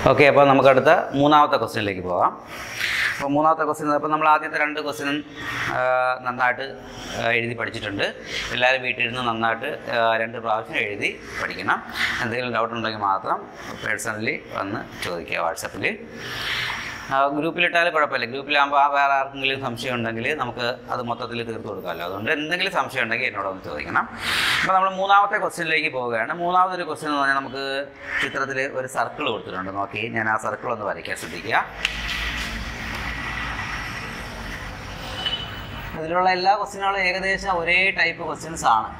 Okay അപ്പോൾ നമുക്ക് അടുത്ത മൂന്നാമത്തെ ക്വസ്റ്റ്യനിലേക്ക് പോകാം അപ്പോൾ മൂന്നാമത്തെ ക്വസ്റ്റ്യൻ അപ്പോൾ നമ്മൾ ആദ്യത്തെ രണ്ട് ക്വസ്റ്റ്യൻ നന്നായിട്ട് ആ, എഴുതി പഠിച്ചിട്ടുണ്ട് എല്ലാവരും വീട്ടിലിരുന്ന് നന്നായിട്ട് ആ, രണ്ട് പ്രാവശ്യം എഴുതി പഠിക്കണം എന്തെങ്കിലും ഡൗട്ട് ഉണ്ടെങ്കിൽ മാത്രം പേഴ്സണലി വന്ന് ചോദിക്കുക വാട്സപ്പിൽ ഗ്രൂപ്പിലിട്ടാൽ കുഴപ്പമില്ല ഗ്രൂപ്പിലാകുമ്പോൾ ആ വേറെ ആർക്കെങ്കിലും സംശയം ഉണ്ടെങ്കിൽ നമുക്ക് അത് മൊത്തത്തിൽ തീർത്ത് കൊടുക്കാമല്ലോ അതുകൊണ്ട് എന്തെങ്കിലും സംശയം ഉണ്ടെങ്കിൽ എന്നോട് ഒന്ന് ചോദിക്കണം അപ്പോൾ നമ്മൾ മൂന്നാമത്തെ ക്വസ്റ്റ്യനിലേക്ക് പോവുകയാണ് മൂന്നാമതൊരു ക്വസ്റ്റ്യൻ എന്ന് പറഞ്ഞാൽ നമുക്ക് ചിത്രത്തിൽ ഒരു സർക്കിൾ കൊടുത്തിട്ടുണ്ട് നോക്കി ഞാൻ ആ സർക്കിൾ ഒന്ന് വരയ്ക്കാൻ ശ്രദ്ധിക്കുക ഇതിലുള്ള എല്ലാ ക്വസ്റ്റ്യനുകളും ഏകദേശം ഒരേ ടൈപ്പ് ക്വസ്റ്റ്യൻസ് ആണ്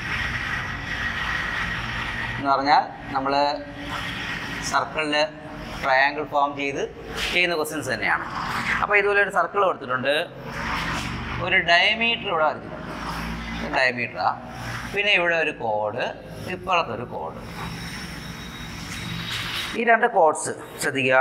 എന്ന് പറഞ്ഞാൽ നമ്മൾ സർക്കിളിൽ ട്രയാങ്കിൾ ഫോം ചെയ്ത് ചെയ്യുന്ന ക്വസ്റ്റ്യൻസ് തന്നെയാണ് അപ്പോൾ ഇതുപോലെ ഒരു സർക്കിൾ കൊടുത്തിട്ടുണ്ട് ഒരു ഡയമീറ്റർ ഇവിടെ വരച്ചിട്ടുണ്ട് ഡയമീറ്ററാ പിന്നെ ഇവിടെ ഒരു കോഡ് ഇപ്പുറത്തൊരു കോഡ് ഈ രണ്ട് കോഡ്സ് ശ്രദ്ധിക്കുക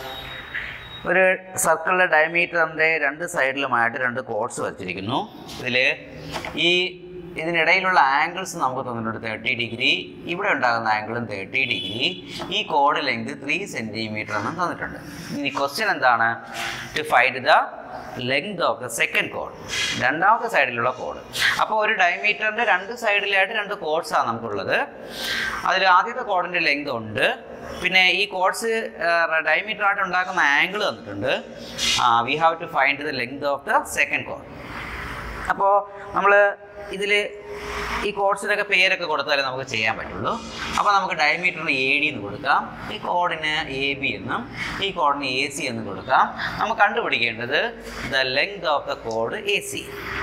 ഒരു സർക്കിളിലെ ഡയമീറ്ററിൻ്റെ രണ്ട് സൈഡിലുമായിട്ട് രണ്ട് കോഡ്സ് വരച്ചിരിക്കുന്നു ഇതിൽ ഈ ഇതിനിടയിലുള്ള ആംഗിൾസ് നമുക്ക് തന്നിട്ടുണ്ട് തേർട്ടി ഡിഗ്രി ഇവിടെ ഉണ്ടാകുന്ന ആംഗിളും തേർട്ടി ഡിഗ്രി ഈ കോഡ് ലെങ്ത് ത്രീ സെൻറ്റിമീറ്റർ എന്നും തന്നിട്ടുണ്ട് ഇനി ക്വസ്റ്റ്യൻ എന്താണ് to find the length of the second കോഡ് രണ്ടാമത്തെ സൈഡിലുള്ള കോഡ് അപ്പോൾ ഒരു ഡയമീറ്ററിൻ്റെ രണ്ട് സൈഡിലായിട്ട് രണ്ട് കോഡ്സാണ് നമുക്കുള്ളത് അതിൽ ആദ്യത്തെ കോഡിൻ്റെ ലെങ്ത് ഉണ്ട് പിന്നെ ഈ കോഡ്സ് ഡയമീറ്റർ ആയിട്ട് ഉണ്ടാക്കുന്ന ആംഗിൾ തന്നിട്ടുണ്ട് we have to find the length of the second കോഡ് അപ്പോൾ നമ്മൾ ഇതിൽ ഈ കോഡ്സിനൊക്കെ പേരൊക്കെ കൊടുത്താലേ നമുക്ക് ചെയ്യാൻ പറ്റുള്ളൂ അപ്പോൾ നമുക്ക് ഡയമീറ്ററിന് എ ഡി എന്ന് കൊടുക്കാം ഈ കോഡിന് എ ബി എന്നും ഈ കോഡിന് എ സി എന്നും കൊടുക്കാം നമുക്ക് കണ്ടുപിടിക്കേണ്ടത് ദ ലെങ്ത് ഓഫ് ദ കോഡ് എ സി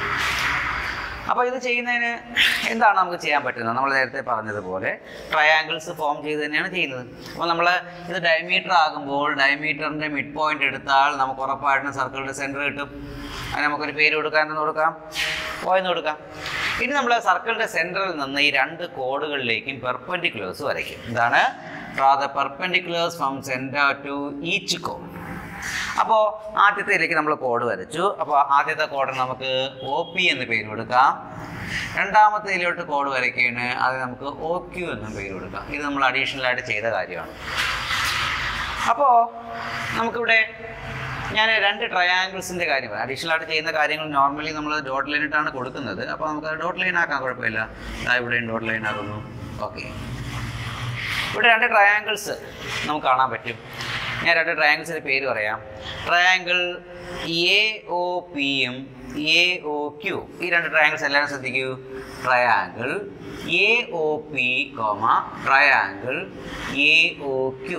അപ്പോൾ ഇത് ചെയ്യുന്നതിന് എന്താണ് നമുക്ക് ചെയ്യാൻ പറ്റുന്നത് നമ്മൾ നേരത്തെ പറഞ്ഞതുപോലെ ട്രയാങ്കിൾസ് ഫോം ചെയ്ത് തന്നെയാണ് ചെയ്യുന്നത് അപ്പോൾ നമ്മൾ ഇത് ഡയമീറ്റർ ആകുമ്പോൾ ഡയമീറ്ററിൻ്റെ മിഡ് പോയിന്റ് എടുത്താൽ നമുക്ക് ഉറപ്പായിട്ടും സർക്കിളിൻ്റെ സെൻറ്റർ കിട്ടും അതിന് നമുക്കൊരു പേര് കൊടുക്കാൻ എന്ന് കൊടുക്കാം പോയെന്ന് കൊടുക്കാം ഇനി നമ്മൾ സർക്കിളിൻ്റെ സെൻറ്ററിൽ നിന്ന് ഈ രണ്ട് കോഡുകളിലേക്കും പെർപ്പൻഡിക്കുലേഴ്സ് വരയ്ക്കും ഇതാണ് draw the perpendiculars from centre to each കോഡ് അപ്പോൾ ആദ്യത്തേലേക്ക് നമ്മൾ കോഡ് വരച്ചു അപ്പോൾ ആദ്യത്തെ കോഡിന് നമുക്ക് ഒ പി എന്ന് പേര് കൊടുക്കാം രണ്ടാമത്തേലോട്ട് കോഡ് വരയ്ക്കുകയാണ് അത് നമുക്ക് ഒ ക്യു എന്നും പേര് കൊടുക്കാം ഇത് നമ്മൾ അഡീഷണൽ ആയിട്ട് ചെയ്ത കാര്യമാണ് അപ്പോൾ നമുക്കിവിടെ ഞാൻ രണ്ട് ട്രയാങ്കിൾസിൻ്റെ കാര്യം പറയാം അഡീഷണൽ ആയിട്ട് ചെയ്യുന്ന കാര്യങ്ങൾ നോർമലി നമ്മൾ ഡോട്ട് ലൈൻ ഇട്ടാണ് കൊടുക്കുന്നത് അപ്പോൾ നമുക്ക് ഡോട്ട് ലൈൻ ആക്കാൻ കുഴപ്പമില്ല ദാ ഇവിടെയും ഡോട്ട് ലൈൻ ആക്കുന്നു ഓക്കെ ഇവിടെ രണ്ട് ട്രയാങ്കിൾസ് നമുക്ക് കാണാൻ പറ്റും ഞാൻ രണ്ട് ട്രയാങ്കിൾസിൻ്റെ പേര് പറയാം ട്രയാങ്കിൾ എ ഒ പിയും എ ഒ ക്യു ഈ രണ്ട് ട്രയാങ്കിൾസ് എല്ലാവരും ശ്രദ്ധിക്കൂ triangle A O P comma triangle A O Q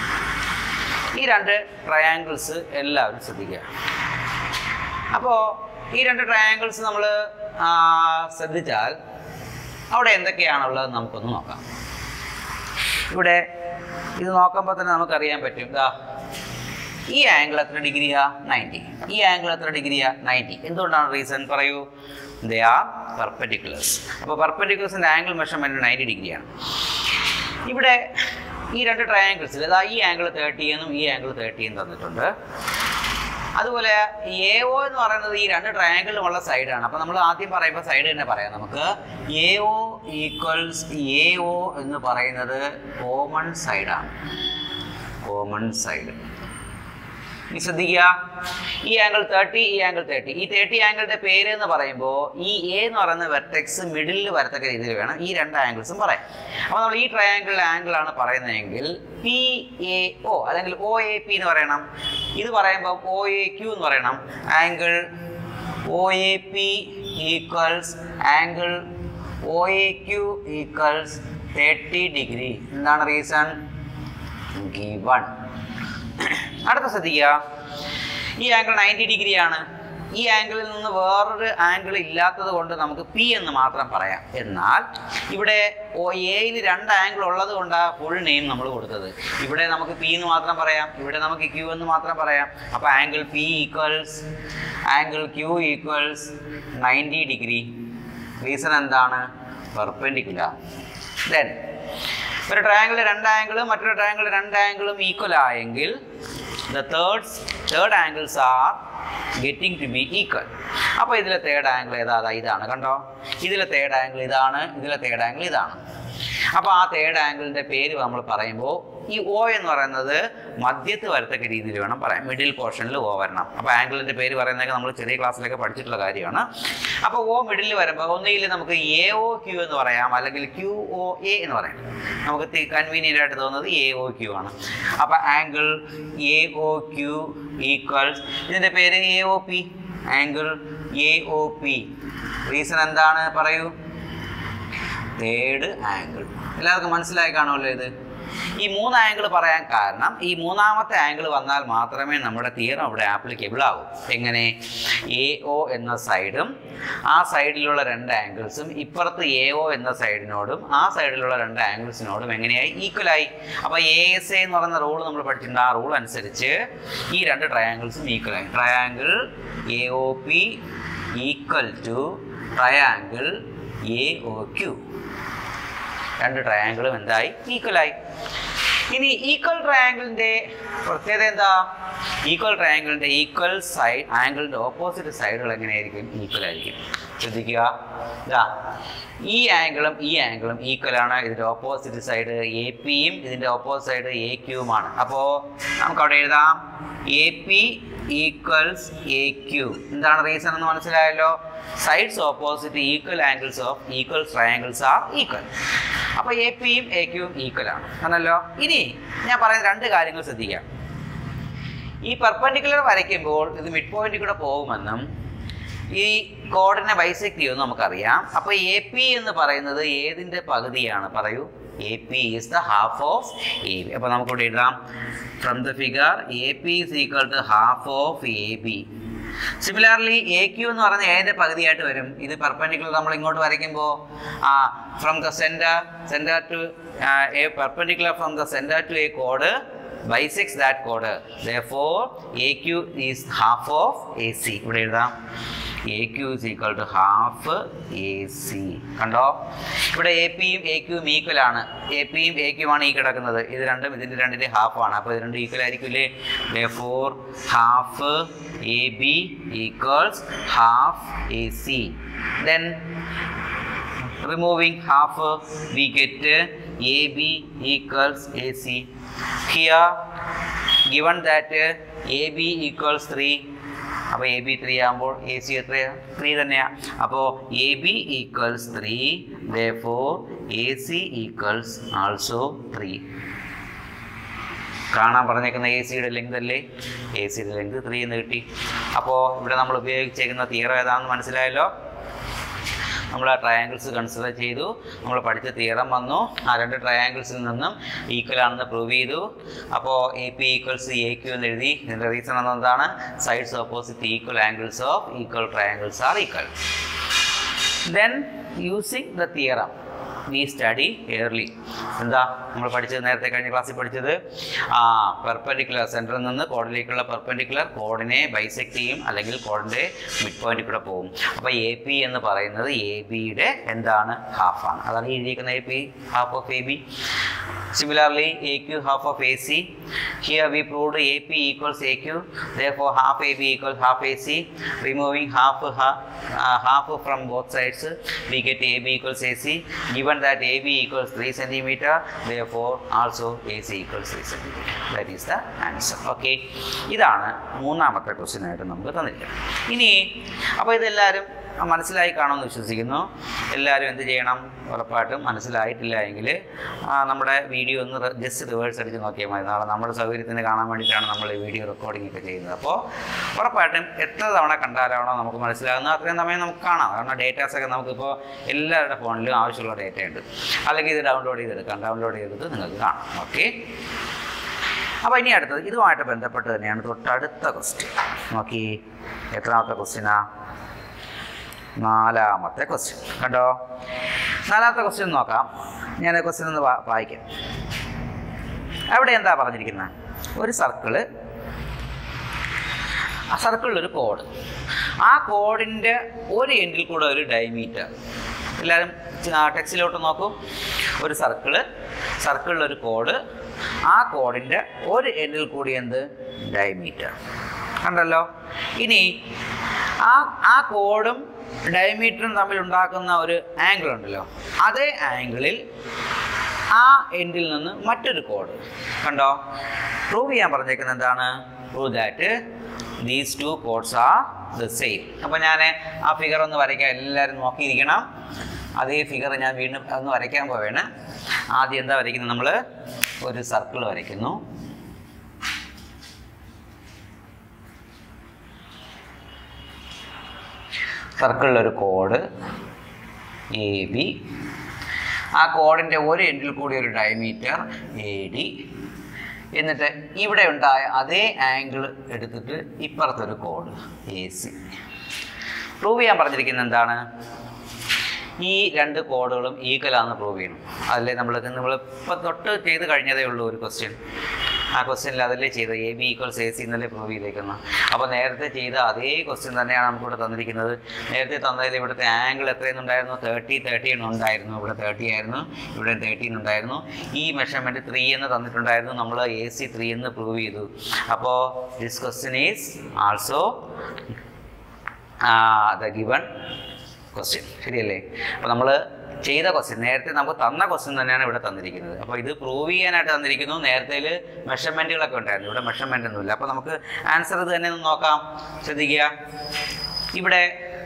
ഈ രണ്ട് ട്രയാങ്കിൾസ് എല്ലാവരും ശ്രദ്ധിക്കുക അപ്പോൾ ഈ രണ്ട് ട്രയാങ്കിൾസ് നമ്മൾ ശ്രദ്ധിച്ചാൽ അവിടെ എന്തൊക്കെയാണുള്ളത് നമുക്കൊന്ന് നോക്കാം ഇവിടെ ഇത് നോക്കുമ്പോൾ തന്നെ നമുക്കറിയാൻ പറ്റും ഇതാ ഈ ആംഗിൾ എത്ര ഡിഗ്രിയാ നയൻറ്റി ഈ ആംഗിൾ എത്ര ഡിഗ്രിയാ നയൻറ്റി എന്തുകൊണ്ടാണ് റീസൺ പറയൂ ദേ ആർ പെർപ്പൻഡിക്കുലേഴ്സ് അപ്പോൾ പെർപ്പൻഡിക്കുലേഴ്സിൻ്റെ ആംഗിൾ മെഷർമെൻറ്റ് നയൻറ്റി ഡിഗ്രിയാണ് ഇവിടെ ഈ രണ്ട് ട്രയാങ്കിൾസിൽ ഇതാ ഈ ആംഗിൾ തേർട്ടി എന്നും ഈ ആംഗിൾ തേർട്ടി എന്നും തന്നിട്ടുണ്ട് അതുപോലെ എ ഒ എന്ന് പറയുന്നത് ഈ രണ്ട് ട്രയാങ്കിളുമുള്ള സൈഡാണ് അപ്പോൾ നമ്മൾ ആദ്യം പറയുമ്പോൾ സൈഡ് തന്നെ പറയാം നമുക്ക് A O equals A O എന്ന് പറയുന്നത് കോമൺ സൈഡാണ് കോമൺ സൈഡ് ഇനി ശ്രദ്ധിക്കുക ഈ ആംഗിൾ തേർട്ടി ഈ ആംഗിൾ തേർട്ടി ഈ തേർട്ടി ആംഗിളിന്റെ പേര് എന്ന് പറയുമ്പോൾ ഈ എ എന്ന് പറയുന്ന വെർട്ടെക്സ് മിഡിലിൽ വരത്തക്ക രീതിയിൽ വേണം ഈ രണ്ട് ആംഗിൾസും പറയാം അപ്പോൾ നമ്മൾ ഈ ട്രയാംഗിളിലെ ആംഗിൾ ആണ് പറയുന്നതെങ്കിൽ പി എ ഒ അല്ലെങ്കിൽ ഒ എ പി എന്ന് പറയണം ഇത് പറയുമ്പോൾ ഒ എ ക്യു എന്ന് പറയണം angle O A P equals angle O A Q equals thirty degree എന്താണ് റീസൺ ഗിവൺ അടുത്ത ശ്രദ്ധിക്കുക ഈ ആംഗിൾ നയൻറ്റി ഡിഗ്രിയാണ് ഈ ആംഗിളിൽ നിന്ന് വേറൊരു ആംഗിൾ ഇല്ലാത്തത് കൊണ്ട് നമുക്ക് പി എന്ന് മാത്രം പറയാം എന്നാൽ ഇവിടെ ഒ എയിൽ രണ്ട് ആംഗിൾ ഉള്ളത് കൊണ്ടാണ് ഫുൾ നെയിം നമ്മൾ കൊടുത്തത് ഇവിടെ നമുക്ക് പി എന്ന് മാത്രം പറയാം ഇവിടെ നമുക്ക് ക്യൂ എന്ന് മാത്രം പറയാം അപ്പോൾ angle P equals angle Q equals ninety degree reason എന്താണ് പെർപെൻഡിക്കുലർ ദെൻ ഒരു ട്രയാങ്കിൾ രണ്ട് ആംഗിളും മറ്റൊരു ട്രയാങ്കിൾ രണ്ട് ആംഗിളും ഈക്വൽ ആയെങ്കിൽ the third third angles are getting to be equal അപ്പോൾ ഇതിലെ തേർഡ് ആംഗിൾ ഏതാ അതാ ഇതാണ് കണ്ടോ ഇതിലെ തേർഡ് ആംഗിൾ ഇതാണ് ഇതിലെ തേർഡ് ആംഗിൾ ഇതാണ് അപ്പോൾ ആ തേർഡ് ആംഗിളിൻ്റെ പേര് നമ്മൾ പറയുമ്പോൾ ഈ ഒ എന്ന് പറയുന്നത് മധ്യത്ത് വരത്തക്ക രീതിയിൽ വേണം പറയാൻ മിഡിൽ പോർഷനിൽ ഒ വരണം അപ്പോൾ ആംഗിളിൻ്റെ പേര് പറയുന്നതൊക്കെ നമ്മൾ ചെറിയ ക്ലാസ്സിലൊക്കെ പഠിച്ചിട്ടുള്ള കാര്യമാണ് അപ്പോൾ ഒ മിഡിൽ വരുമ്പോൾ ഒന്നുകിൽ നമുക്ക് എ ഒ ക്യു എന്ന് പറയാം അല്ലെങ്കിൽ ക്യു ഒ എ എന്ന് പറയാം നമുക്ക് കൺവീനിയൻ്റ് ആയിട്ട് തോന്നുന്നത് എ ഒ ക്യു ആണ് അപ്പോൾ angle A O Q equals ഇതിൻ്റെ പേര് A O P angle A O P reason എന്താണ് പറയൂ തേർഡ് ആംഗിൾ എല്ലാവർക്കും മനസ്സിലായി കാണുമല്ലോ ഇത് ഈ മൂന്ന് ആംഗിൾ പറയാൻ കാരണം ഈ മൂന്നാമത്തെ ആംഗിൾ വന്നാൽ മാത്രമേ നമ്മുടെ തിയറം അവിടെ ആപ്ലിക്കബിൾ ആകൂ എങ്ങനെ എ ഒ എന്ന സൈഡും ആ സൈഡിലുള്ള രണ്ട് ആംഗിൾസും ഇപ്പുറത്ത് എ ഒ എന്ന സൈഡിനോടും ആ സൈഡിലുള്ള രണ്ട് ആംഗിൾസിനോടും എങ്ങനെയായി ഈക്വലായി അപ്പോൾ എ എസ് എ എന്ന് പറയുന്ന റൂൾ നമ്മൾ പഠിച്ചിട്ടുണ്ട് ആ റൂൾ അനുസരിച്ച് ഈ രണ്ട് ട്രയാങ്കിൾസും ഈക്വലായി triangle A O P equal to triangle A O Q രണ്ട് ട്രയാങ്കിളും എന്തായി ഈക്വലായി ഇനി ഈക്വൽ ട്രയാങ്കിളിന്റെ പ്രത്യേകത എന്താ ഈക്വൽ ട്രയാങ്കിളിന്റെ ഈക്വൽ സൈഡ് ആംഗിളിന്റെ ഓപ്പോസിറ്റ് സൈഡുകൾ എങ്ങനെയായിരിക്കും ഈക്വൽ ആയിരിക്കും ശ്രദ്ധിക്കുക ഇതാ ഈ ആംഗിളും ഈ ആംഗിളും ഈക്വൽ ആണ് ഇതിന്റെ ഓപ്പോസിറ്റ് സൈഡ് എ പിയും ഇതിന്റെ ഓപ്പോസിറ്റ് സൈഡ് എ ക്യൂവും ആണ് അപ്പോൾ നമുക്ക് അവിടെ എഴുതാം A P equals A Q എന്താണ് റീസൺ എന്ന് മനസ്സിലായല്ലോ sides opposite equal angles of equal triangles are equal അപ്പോൾ എ പിയും എ ക്യൂവും ഈക്വൽ ആണ് ആണല്ലോ ഇനി ഞാൻ പറയുന്ന രണ്ട് കാര്യങ്ങൾ ശ്രദ്ധിക്കാം ഈ പെർപ്പൻഡിക്കുലർ വരയ്ക്കുമ്പോൾ ഇത് മിഡ് പോയിന്റിൽ കൂടെ പോകുമെന്നും ഈ കോഡിനെ ബൈസെക്ട് ചെയ്യുമെന്ന് നമുക്കറിയാം അപ്പോൾ എ പി എന്ന് പറയുന്നത് ഏതിൻ്റെ പകുതിയാണ് പറയൂ A P is the half of A B അപ്പോൾ നമുക്കിവിടെ എഴുതാം from the figure A P is equal to half of A B similarly A Q എന്ന് പറയുന്നത് ഏതിൻ്റെ പകുതിയായിട്ട് വരും ഇത് പെർപ്പൻഡിക്കുലർ നമ്മൾ ഇങ്ങോട്ട് വരയ്ക്കുമ്പോൾ ആ from the centre centre to a perpendicular from the centre to a കോഡ് bisects that chord therefore aq is half of ac ഇവിടെ എഴുതാം aq is equal to half ac കണ്ടോ ഇവിടെ എ പിയും എ ക്യൂവും ഈക്വൽ ആണ് എ പിയും A ക്യൂവും ആണ് ഈ കിടക്കുന്നത് ഇത് രണ്ടും ഇതിൻ്റെ രണ്ടിൻ്റെ ഹാഫ് ആണ് അപ്പോൾ ഇത് രണ്ടും ഈക്വൽ ആയിരിക്കില്ലേ for half A B equals half A C then removing half we get uh, AB equals AC here given that uh, AB equals 3 അപ്പോൾ എ ബി ത്രീ ആകുമ്പോൾ എ സി എത്രയാണ് ത്രീ തന്നെയാണ് അപ്പോൾ A B equals three the for A C equals also three കാണാൻ പറഞ്ഞേക്കുന്ന A സിയുടെ length അല്ലേ A സിയുടെ ലെങ്ത് ത്രീ എന്ന് കിട്ടി അപ്പോൾ ഇവിടെ നമ്മൾ ഉപയോഗിച്ചേക്കുന്ന തിയറം ഏതാണെന്ന് മനസ്സിലായല്ലോ നമ്മൾ ആ ട്രയാങ്കിൾസ് കൺസിഡർ ചെയ്തു നമ്മൾ പഠിച്ച തിയറം വന്നു ആ രണ്ട് ട്രയാങ്കിൾസിൽ നിന്നും ഈക്വൽ ആണെന്ന് പ്രൂവ് ചെയ്തു അപ്പോൾ A P equals A Q എന്ന് എഴുതി ഇതിൻ്റെ റീസൺ എന്താണ് sides opposite equal angles of equal triangles are equal then using the theorem we study early എന്താ നമ്മൾ പഠിച്ചത് നേരത്തെ കഴിഞ്ഞ ക്ലാസ്സിൽ പഠിച്ചത് ആ പെർപ്പൻഡിക്കുലർ സെൻറ്ററിൽ നിന്ന് കോഡിലേക്കുള്ള പെർപ്പൻഡിക്കുലർ കോഡിനെ ബൈസെക്ട് ചെയ്യും അല്ലെങ്കിൽ കോഡിൻ്റെ മിഡ് പോയിന്റിൽ കൂടെ പോകും അപ്പോൾ എ പി എന്ന് പറയുന്നത് എ ബിയുടെ എന്താണ് ഹാഫാണ് അതാണ് ഈ എഴുതിയിരിക്കുന്ന A P half of A B Similarly, AQ half of AC. Here we proved AP equals AQ. Therefore, half AB equals half AC. Removing half ha- uh, half from both sides, we get AB equals AC. Given that AB equals 3 centimeter, therefore also AC equals 3 centimeter. That is the answer. Okay. ഇതാണ് മൂന്നാമത്തെ question ആയിട്ട് നമുക്ക് തന്നിരിക്കുന്നത് ഇനി അപ്പോൾ ഇതെല്ലാവരും മനസ്സിലായി കാണുമെന്ന് വിശ്വസിക്കുന്നു എല്ലാവരും എന്ത് ചെയ്യണം ഉറപ്പായിട്ടും മനസ്സിലായിട്ടില്ല എങ്കിൽ നമ്മുടെ വീഡിയോ ഒന്ന് ജസ്റ്റ് റിവേഴ്സ് അടിച്ച് നോക്കിയാൽ മതി നാളെ നമ്മുടെ സൗകര്യത്തിന് കാണാൻ വേണ്ടിയിട്ടാണ് നമ്മൾ ഈ വീഡിയോ റെക്കോർഡിംഗ് ഒക്കെ ചെയ്യുന്നത് അപ്പോൾ ഉറപ്പായിട്ടും എത്ര തവണ കണ്ടാലാണോ നമുക്ക് മനസ്സിലാകുന്നത് അത്രയും സമയം നമുക്ക് കാണാം കാരണം ഡേറ്റാസ് ഒക്കെ നമുക്കിപ്പോൾ എല്ലാവരുടെ ഫോണിലും ആവശ്യമുള്ള ഡേറ്റ ഉണ്ട് അല്ലെങ്കിൽ ഇത് ഡൗൺലോഡ് ചെയ്തെടുക്കാം ഡൗൺലോഡ് ചെയ്തിട്ട് നിങ്ങൾക്ക് കാണാം ഓക്കെ അപ്പോൾ ഇനി അടുത്തത് ഇതുമായിട്ട് ബന്ധപ്പെട്ട് തന്നെയാണ് തൊട്ടടുത്ത ക്വസ്റ്റ്യൻ നോക്കി എത്രാമത്തെ ക്വസ്റ്റ്യനാ നാലാമത്തെ ക്വസ്റ്റ്യൻ കണ്ടോ നാലാമത്തെ ക്വസ്റ്റ്യൻ നോക്കാം ഞാൻ ക്വസ്റ്റ്യൻ ഒന്ന് വാ- വായിക്കാം അവിടെ എന്താ പറഞ്ഞിരിക്കുന്നത് ഒരു സർക്കിള് ആ സർക്കിളിലൊരു കോഡ് ആ കോഡിൻ്റെ ഒരു എൻഡിൽ കൂടെ ഒരു ഡയമീറ്റർ എല്ലാവരും ടെക്സ്റ്റിലോട്ട് നോക്കൂ ഒരു സർക്കിള് സർക്കിളിലൊരു കോഡ് ആ കോഡിൻ്റെ ഒരു എൻഡിൽ കൂടി എന്ത് ഡയമീറ്റർ കണ്ടല്ലോ ഇനി ആ ആ കോഡും ഡയമീറ്ററും തമ്മിൽ ഉണ്ടാക്കുന്ന ഒരു ആംഗിൾ ഉണ്ടല്ലോ അതേ ആംഗിളിൽ ആ എൻഡിൽ നിന്ന് മറ്റൊരു കോഡ് കണ്ടോ പ്രൂവ് ചെയ്യാൻ പറഞ്ഞേക്കുന്നത് എന്താണ് prove that these two chords are the same അപ്പോൾ ഞാൻ ആ ഫിഗർ ഒന്ന് വരയ്ക്കാൻ എല്ലാവരും നോക്കിയിരിക്കണം അതേ ഫിഗർ ഞാൻ വീണ്ടും ഒന്ന് വരയ്ക്കാൻ പോവുകയാണ് ആദ്യം എന്താ വരയ്ക്കുന്നത് നമ്മൾ ഒരു സർക്കിൾ വരയ്ക്കുന്നു സർക്കിളിലൊരു കോഡ് എ ബി ആ കോഡിൻ്റെ ഒരു എൻഡിൽ കൂടി ഒരു ഡയമീറ്റർ എ ഡി എന്നിട്ട് ഇവിടെ ഉണ്ടായ അതേ ആംഗിൾ എടുത്തിട്ട് ഇപ്പുറത്തൊരു കോഡ് എ സി പ്രൂവ് ചെയ്യാൻ പറഞ്ഞിരിക്കുന്നത് എന്താണ് ഈ രണ്ട് കോഡുകളും ഈക്വലാണെന്ന് പ്രൂവ് ചെയ്യണം അതല്ലേ നമ്മൾ നമ്മൾ ഇപ്പം തൊട്ട് ചെയ്ത് കഴിഞ്ഞതേ ഉള്ളൂ ഒരു ക്വസ്റ്റ്യൻ ആ ക്വസ്റ്റ്യനിൽ അതല്ലേ ചെയ്തത് A B equals A C എന്നല്ലേ പ്രൂവ് ചെയ്തേക്കുന്നത് അപ്പോൾ നേരത്തെ ചെയ്ത അതേ ക്വസ്റ്റ്യൻ തന്നെയാണ് നമുക്കിവിടെ തന്നിരിക്കുന്നത് നേരത്തെ തന്നതിൽ ഇവിടുത്തെ ആംഗിൾ എത്രയെന്നുണ്ടായിരുന്നു തേർട്ടി തേർട്ടി ഉണ്ടായിരുന്നു ഇവിടെ തേർട്ടി ആയിരുന്നു ഇവിടെ തേർട്ടീൻ ഉണ്ടായിരുന്നു ഈ മെഷർമെൻറ്റ് ത്രീ എന്ന് തന്നിട്ടുണ്ടായിരുന്നു നമ്മൾ എ സി ത്രീ എന്ന് പ്രൂവ് ചെയ്തു അപ്പോൾ this question is also the given question ശരിയല്ലേ അപ്പോൾ നമ്മൾ ചെയ്ത ക്വസ്റ്റ്യൻ നേരത്തെ നമുക്ക് തന്ന ക്വസ്റ്റ്യൻ തന്നെയാണ് ഇവിടെ തന്നിരിക്കുന്നത് അപ്പോൾ ഇത് പ്രൂവ് ചെയ്യാനായിട്ട് തന്നിരിക്കുന്നു നേരത്തെ മെഷർമെൻറ്റുകളൊക്കെ ഉണ്ടായിരുന്നു ഇവിടെ മെഷർമെൻ്റ് ഒന്നുമില്ല അപ്പോൾ നമുക്ക് ആൻസർ ഇത് തന്നെ ഒന്ന് നോക്കാം ശ്രദ്ധിക്കുക ഇവിടെ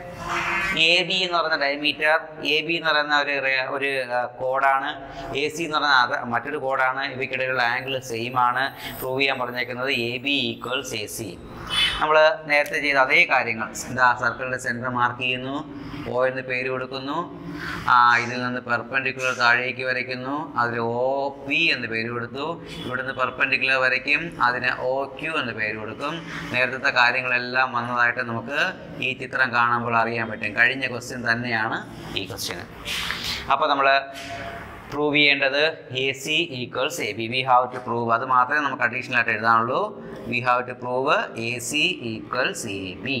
എ ബി എന്ന് പറയുന്ന ഡയമീറ്റർ എ ബി എന്ന് പറയുന്ന ഒരു റേ- ഒരു കോഡാണ് എ സി എന്ന് പറയുന്ന അത് മറ്റൊരു കോഡാണ് ഇവയ്ക്കിടയിലുള്ള ആംഗിൾ സെയിം ആണ് പ്രൂവ് ചെയ്യാൻ പറഞ്ഞേക്കുന്നത് A B equals A C നമ്മൾ നേരത്തെ ചെയ്ത അതേ കാര്യങ്ങൾ എന്താ സർക്കിളിൻ്റെ സെൻറ്റർ മാർക്ക് ചെയ്യുന്നു ഒ എന്ന് പേര് കൊടുക്കുന്നു ആ ഇതിൽ നിന്ന് പെർപെൻഡിക്കുലർ താഴേക്ക് വരയ്ക്കുന്നു അതിൽ ഒ പി എന്ന് പേര് കൊടുത്തു ഇവിടുന്ന് പെർപെൻഡിക്കുലർ വരയ്ക്കും അതിന് ഒ ക്യു എന്ന് പേര് കൊടുക്കും നേരത്തെ കാര്യങ്ങളെല്ലാം വന്നതായിട്ട് നമുക്ക് ഈ ചിത്രം കാണുമ്പോൾ അറിയാൻ പറ്റും കഴിഞ്ഞ ക്വസ്റ്റ്യൻ തന്നെയാണ് ഈ ക്വസ്റ്റ്യൻ അപ്പോൾ നമ്മൾ പ്രൂവ് ചെയ്യേണ്ടത് A C equals A B we have to prove അത് മാത്രമേ നമുക്ക് അഡീഷണൽ ആയിട്ട് എഴുതാനുള്ളൂ we have to prove A C equals A B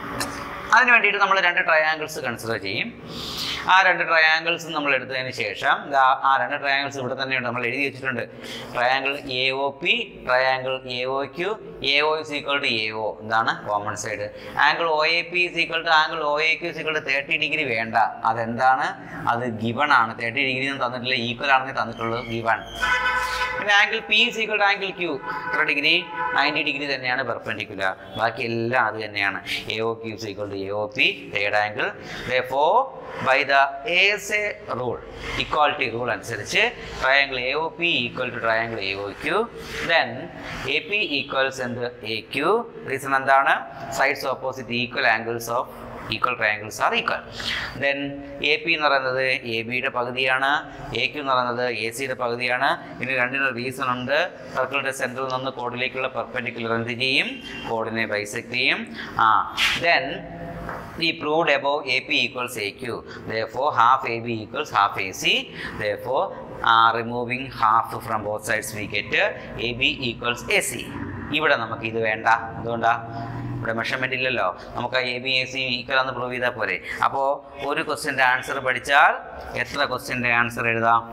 അതിന് വേണ്ടിയിട്ട് നമ്മൾ രണ്ട് ട്രയാങ്കിൾസ് കൺസിഡർ ചെയ്യും ആ രണ്ട് ട്രയാങ്കിൾസ് നമ്മൾ എടുത്തതിന് ശേഷം ദാ ആ രണ്ട് ട്രയാങ്കിൾസ് ഇവിടെ തന്നെയുണ്ട് നമ്മൾ എഴുതി വെച്ചിട്ടുണ്ട് triangle A O P triangle A O Q A O is equal to A O എന്താണ് common side angle O A P is equal to angle O A Q is equal to thirty degree വേണ്ട അതെന്താണ് അത് given ആണ് thirty degree ഒന്നും തന്നിട്ടില്ല equal ആണെന്ന് തന്നിട്ടുള്ളത് given പിന്നെ angle P is equal to angle Q എത്ര ഡിഗ്രി നയൻറ്റി ഡിഗ്രി തന്നെയാണ് പെർപെൻഡിക്കുലർ ബാക്കി എല്ലാം അത് തന്നെയാണ് A O Q is equal to A O P third angle for by the A S A rule equality rule അനുസരിച്ച് triangle A O P equal to triangle A O Q then A P equals എന്ത് A Q reason എന്താണ് sides opposite equal angles of equal triangles are equal then A P എന്ന് പറയുന്നത് A ബിയുടെ പകുതിയാണ് A Q എന്ന് പറയുന്നത് A സിയുടെ പകുതിയാണ് ഇതിന് രണ്ടിന് റീസൺ ഉണ്ട് സർക്കിളിൻ്റെ സെൻറ്ററിൽ നിന്ന് കോഡിലേക്കുള്ള പെർപെൻഡിക്കുലർ എന്ത് ചെയ്യും കോഡിനെ ബൈസെക്ട് ചെയ്യും ആ then we proved above AP equals AQ. Therefore, half AB equals half AC. Therefore, uh, removing half from both sides, we get uh, AB equals AC. ഇവിടെ നമുക്ക് ഇത് വേണ്ട അതുകൊണ്ടാ ഇവിടെ മെഷർമെൻ്റ് ഇല്ലല്ലോ നമുക്ക് A B A C equal എന്ന് prove ചെയ്താൽ പോരെ അപ്പോൾ ഒരു ക്വസ്റ്റ്യൻ്റെ ആൻസർ പഠിച്ചാൽ എത്ര ക്വസ്റ്റ്യൻ്റെ ആൻസർ എഴുതാം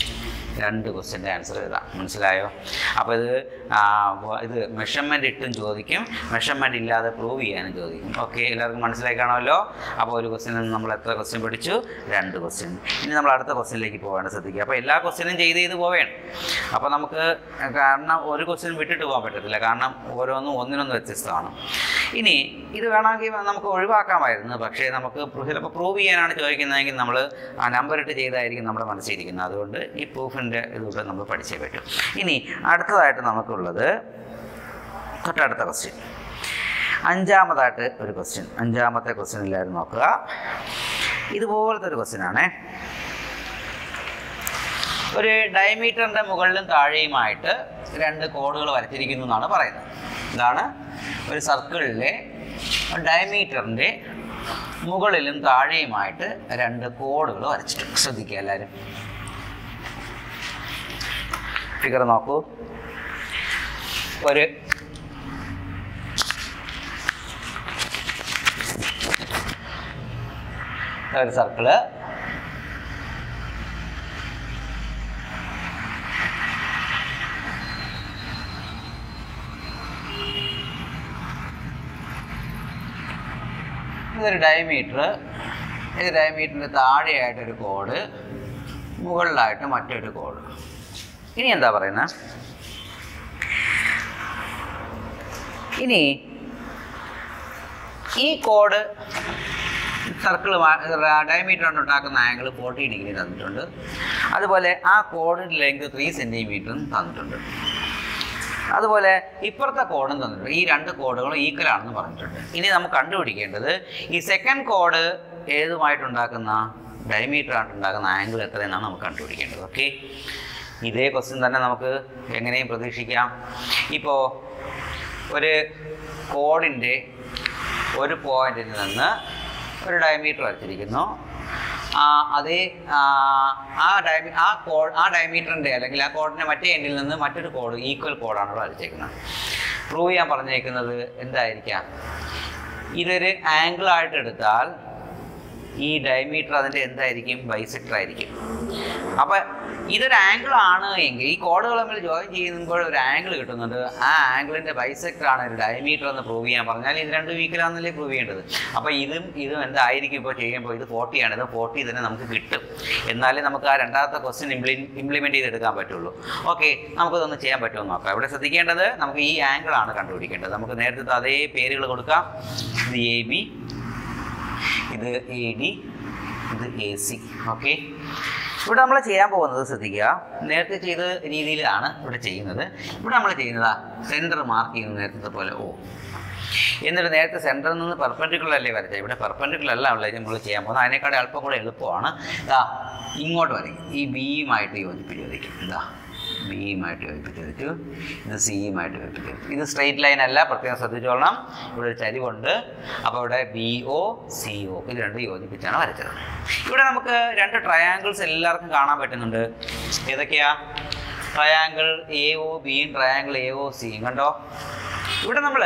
രണ്ട് ക്വസ്റ്റ്യൻ്റെ ആൻസർ എഴുതാം മനസ്സിലായോ അപ്പോൾ ഇത് ആ, വ- ഇത് മെഷർമെൻ്റ് ഇട്ടും ചോദിക്കും മെഷർമെൻ്റ് ഇല്ലാതെ പ്രൂവ് ചെയ്യാനും ചോദിക്കും ഓക്കെ എല്ലാവർക്കും മനസ്സിലായി കാണുമല്ലോ അപ്പോൾ ഒരു ക്വസ്റ്റ്യനിൽ നിന്ന് നമ്മൾ എത്ര ക്വസ്റ്റ്യൻ പഠിച്ചു രണ്ട് ക്വസ്റ്റ്യൻ ഇനി നമ്മൾ അടുത്ത ക്വസ്റ്റ്യനിലേക്ക് പോകാൻ ശ്രദ്ധിക്കുക അപ്പോൾ എല്ലാ ക്വസ്റ്റ്യനും ചെയ്ത് ചെയ്ത് പോവേണം അപ്പോൾ നമുക്ക് കാരണം ഒരു ക്വസ്റ്റ്യൻ വിട്ടിട്ട് പോകാൻ പറ്റത്തില്ല കാരണം ഓരോന്നും ഒന്നിനൊന്ന് വ്യത്യസ്തമാണ് ഇനി ഇത് വേണമെങ്കിൽ നമുക്ക് ഒഴിവാക്കാമായിരുന്നു പക്ഷേ നമുക്ക് ചിലപ്പോൾ പ്രൂവ് ചെയ്യാനാണ് ചോദിക്കുന്നതെങ്കിൽ നമ്മൾ ആ നമ്പർ ഇട്ട് ചെയ്തായിരിക്കും നമ്മുടെ മനസ്സിലിരിക്കുന്നത് അതുകൊണ്ട് ഈ പ്രൂഫിൻ്റെ ഇതുകൂടെ നമ്മൾ പഠിച്ചേ പറ്റും ഇനി അടുത്തതായിട്ട് നമുക്കുള്ളത് തൊട്ടടുത്ത ക്വസ്റ്റ്യൻ അഞ്ചാമതായിട്ട് ഒരു ക്വസ്റ്റ്യൻ അഞ്ചാമത്തെ ക്വസ്റ്റ്യൻ എല്ലാവരും നോക്കുക ഇതുപോലത്തെ ഒരു ക്വസ്റ്റ്യൻ ആണേ ഒരു ഡയമീറ്ററിൻ്റെ മുകളിലും താഴെയുമായിട്ട് രണ്ട് കോഡുകൾ വരച്ചിരിക്കുന്നു എന്നാണ് പറയുന്നത് ഇതാണ് ഒരു സർക്കിളിലെ ഡയമീറ്ററിൻ്റെ മുകളിലും താഴെയുമായിട്ട് രണ്ട് കോഡുകൾ വരച്ചിട്ടുണ്ട് ശ്രദ്ധിക്കുക എല്ലാവരും ഫിഗർ നോക്കൂ ഒരു ഒരു സർക്കിള് ഇതൊരു ഡയമീറ്റർ ഇത് ഡയമീറ്ററിൻ്റെ താഴെയായിട്ടൊരു കോഡ് മുകളിലായിട്ട് മറ്റൊരു കോഡ് ഇനി എന്താ പറയുന്നത് ഇനി ഈ കോഡ് സർക്കിൾ ഡയമീറ്റർ കൊണ്ട് ഉണ്ടാക്കുന്ന ആംഗിൾ ഫോർട്ടി ഡിഗ്രി തന്നിട്ടുണ്ട് അതുപോലെ ആ കോഡിൻ്റെ ലെങ്ത് ത്രീ സെൻറ്റിമീറ്ററും തന്നിട്ടുണ്ട് അതുപോലെ ഇപ്പുറത്തെ കോഡും തന്നിട്ടുണ്ട് ഈ രണ്ട് കോഡുകളും ഈക്വൽ ആണെന്ന് പറഞ്ഞിട്ടുണ്ട് ഇനി നമുക്ക് കണ്ടുപിടിക്കേണ്ടത് ഈ സെക്കൻഡ് കോഡ് ഏതുമായിട്ടുണ്ടാക്കുന്ന ഡയമീറ്റർ ആയിട്ടുണ്ടാക്കുന്ന ആംഗിൾ എത്രയെന്നാണ് നമുക്ക് കണ്ടുപിടിക്കേണ്ടത് ഓക്കെ ഇതേ ക്വസ്റ്റ്യൻ തന്നെ നമുക്ക് എങ്ങനെയും പ്രതീക്ഷിക്കാം ഇപ്പോൾ ഒരു കോഡിൻ്റെ ഒരു പോയിന്റിൽ നിന്ന് ഒരു ഡയമീറ്റർ വരച്ചിരിക്കുന്നു ആ, അതേ ആ, ആ ഡയമി ആ കോഡ് ആ ഡയമീറ്ററിൻ്റെ അല്ലെങ്കിൽ ആ കോഡിൻ്റെ മറ്റേ എൻഡിൽ നിന്ന് മറ്റൊരു കോഡ് ഈക്വൽ കോഡാണ് ഇവിടെ വരച്ചേക്കുന്നത് പ്രൂവ് ചെയ്യാൻ പറഞ്ഞേക്കുന്നത് എന്തായിരിക്കാം ഇതൊരു ആംഗിൾ ആയിട്ട് എടുത്താൽ ഈ ഡയമീറ്റർ അതിൻ്റെ എന്തായിരിക്കും ബൈസെക്ടർ ആയിരിക്കും അപ്പം ഇതൊരു ആംഗിൾ ആണ് എങ്കിൽ ഈ കോഡുകൾ തമ്മിൽ ജോയിൻ ചെയ്യുമ്പോൾ ഒരു ആംഗിൾ കിട്ടുന്നുണ്ട് ആ ആംഗിളിൻ്റെ ബൈസെക്ടർ ആണ് ഒരു ഡയമീറ്റർ എന്ന് പ്രൂവ് ചെയ്യാൻ പറഞ്ഞാൽ ഇത് രണ്ടും ഈക്വലാണെന്നല്ലേ പ്രൂവ് ചെയ്യേണ്ടത് അപ്പോൾ ഇതും ഇതും എന്തായിരിക്കും ഇപ്പോൾ ചെയ്യുമ്പോൾ ഇത് ഫോർട്ടി ആണ് ഇത് ഫോർട്ടി തന്നെ നമുക്ക് കിട്ടും എന്നാലേ നമുക്ക് ആ രണ്ടാമത്തെ ക്വസ്റ്റ്യൻ ഇംപ്ലി ഇംപ്ലിമെൻറ്റ് ചെയ്തെടുക്കാൻ പറ്റുള്ളൂ ഓക്കെ നമുക്കതൊന്ന് ചെയ്യാൻ പറ്റുമോ നോക്കാം ഇവിടെ ശ്രദ്ധിക്കേണ്ടത് നമുക്ക് ഈ ആംഗിൾ ആണ് കണ്ടുപിടിക്കേണ്ടത് നമുക്ക് നേരത്തെ അതേ പേരുകൾ കൊടുക്കാം ഇത് എ ബി ഇത് എ ഡി ഇത് എ സി ഓക്കെ ഇവിടെ നമ്മൾ ചെയ്യാൻ പോകുന്നത് ശ്രദ്ധിക്കുക നേരത്തെ ചെയ്ത രീതിയിലാണ് ഇവിടെ ചെയ്യുന്നത് ഇവിടെ നമ്മൾ ചെയ്യുന്നതാ സെൻറ്റർ മാർക്ക് ചെയ്യുന്നത് നേരത്തെ പോലെ ഓ എന്നിട്ട് നേരത്തെ സെൻറ്ററിൽ നിന്ന് പെർപ്പൻഡിക്കുലർ അല്ലേ വരച്ചത് ഇവിടെ പെർപ്പൻഡിക്കുലർ അല്ല ഉള്ളത് നമ്മൾ ചെയ്യാൻ പോകുന്നത് അതിനേക്കാളും അല്പം കൂടെ എളുപ്പമാണ് ഇതാ ഇങ്ങോട്ട് വരയ്ക്കും ഈ ബിയുമായിട്ട് യോജിപ്പിച്ച് വരയ്ക്കും ഇതാ ബിയുമായിട്ട് യോജിപ്പിച്ച് വരച്ചു ഇത് സിയുമായിട്ട് യോജിപ്പിച്ച് വരച്ചു ഇത് സ്ട്രെയിറ്റ് ലൈൻ അല്ല പ്രത്യേകം ശ്രദ്ധിച്ചോളണം ഇവിടെ ഒരു ചരിവുണ്ട് അപ്പോൾ ഇവിടെ ബി ഒ സി ഒ ഇത് രണ്ട് യോജിപ്പിച്ചാണ് വരച്ചത് ഇവിടെ നമുക്ക് രണ്ട് ട്രയാങ്കിൾസ് എല്ലാവർക്കും കാണാൻ പറ്റുന്നുണ്ട് ഏതൊക്കെയാ ട്രയാങ്കിൾ എ ഒ ബിയും ട്രയാങ്കിൾ എ ഒ സിയും കണ്ടോ ഇവിടെ നമ്മൾ